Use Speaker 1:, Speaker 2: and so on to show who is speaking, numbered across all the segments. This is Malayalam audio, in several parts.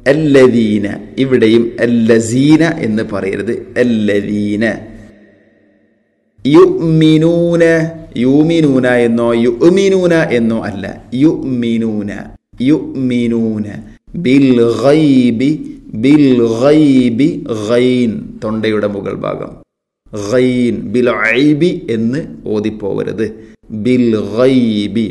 Speaker 1: അല്ലദീന ഇവിടെയും അല്ലസീന എന്ന് പറയരുത് അല്ലദീന യുമിനൂന യുമിനൂന എന്നോ യുമിനൂന എന്നോ അല്ല യുമിനൂന യുമിനൂന ബിൽ ഗൈബി ബിൽ ഗൈബി ഗൈൻ തൊണ്ടയുടെ മുകൾ ഭാഗം ഗൈൻ ബിൽ ഐബി എന്ന് ഓതിപ്പോവരുത് ബിൽ ഗൈബി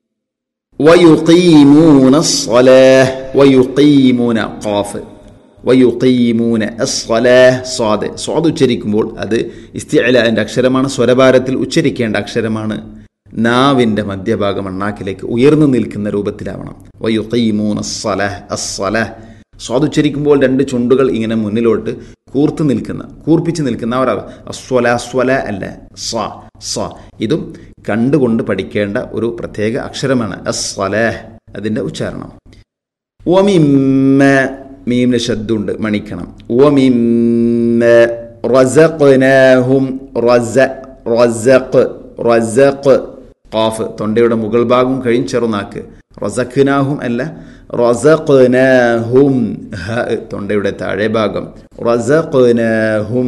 Speaker 1: ويقيمون الصلاة ويقيمون قاف വയുക്കീമൂന അസ്വലാഹ് സ്വാദ് സ്വാദ് ഉച്ചരിക്കുമ്പോൾ അത് ഇസ്തിഅലാൻ്റെ അക്ഷരമാണ് സ്വരഭാരത്തിൽ ഉച്ചരിക്കേണ്ട അക്ഷരമാണ് നാവിൻ്റെ മധ്യഭാഗം അണ്ണാക്കിലേക്ക് ഉയർന്നു നിൽക്കുന്ന രൂപത്തിലാവണം വയുക്കീമൂൻ അസ്വലാഹ് അസ്വലാഹ് സ്വാദ് ഉച്ചരിക്കുമ്പോൾ രണ്ട് ചുണ്ടുകൾ ഇങ്ങനെ മുന്നിലോട്ട് കൂർത്ത് നിൽക്കുന്ന കൂർപ്പിച്ച് നിൽക്കുന്ന ഒരാൾ അസ്വല അസ്വല അല്ല സ സ ഇതും കണ്ടുകൊണ്ട് പഠിക്കേണ്ട ഒരു പ്രത്യേക അക്ഷരമാണ് അസ്വലാഹ് അതിൻ്റെ ഉച്ചാരണം ഒമിമ്മ മീമിന് ശബ്ദമുണ്ട് മണിക്കണം ഒമിമ്മ റസഖ്നാഹും റസ റസഖ് റസഖ് ഖാഫ് തൊണ്ടയുടെ മുകൾ ഭാഗം കഴിഞ്ഞ് ചെറുനാക്ക് റസഖ്നാഹും അല്ല റസഖ്നാഹും ഹ തൊണ്ടയുടെ താഴെ ഭാഗം റസഖ്നാഹും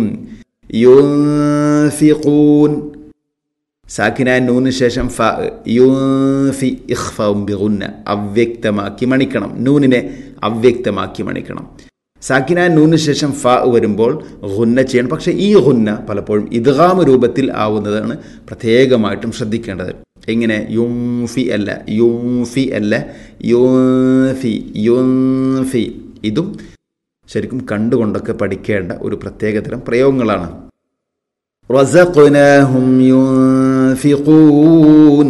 Speaker 1: യുൻഫിഖൂൻ സാക്കിന നൂന് ശേഷം ഫ യുൻഫി ഇഖ്ഫവും ബിഗുന്ന അവ്യക്തമാക്കി മണിക്കണം നൂനിനെ അവ്യക്തമാക്കി മണിക്കണം സാക്കിന നൂന് ശേഷം ഫ വരുമ്പോൾ ഗുന്ന ചെയ്യണം പക്ഷേ ഈ ഗുന്ന പലപ്പോഴും ഇദ്ഗാമ രൂപത്തിൽ ആവുന്നതാണ് പ്രത്യേകമായിട്ടും ശ്രദ്ധിക്കേണ്ടത് എങ്ങനെ യുംഫി അല്ല യുംഫി അല്ല യുൻഫി യുൻഫി ഇതും ശരിക്കും കണ്ടുകൊണ്ടൊക്കെ പഠിക്കേണ്ട ഒരു പ്രത്യേകതരം പ്രയോഗങ്ങളാണ് റസഖ്നാഹും യുൻഫിഖൂൻ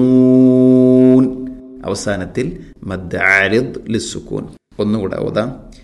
Speaker 1: യുൻഫിഖൂൻ അവസാനത്തിൽ മദ്ദാരിദ് ലിസുക്കൂൻ ഒന്നുകൂടെ ഓതാം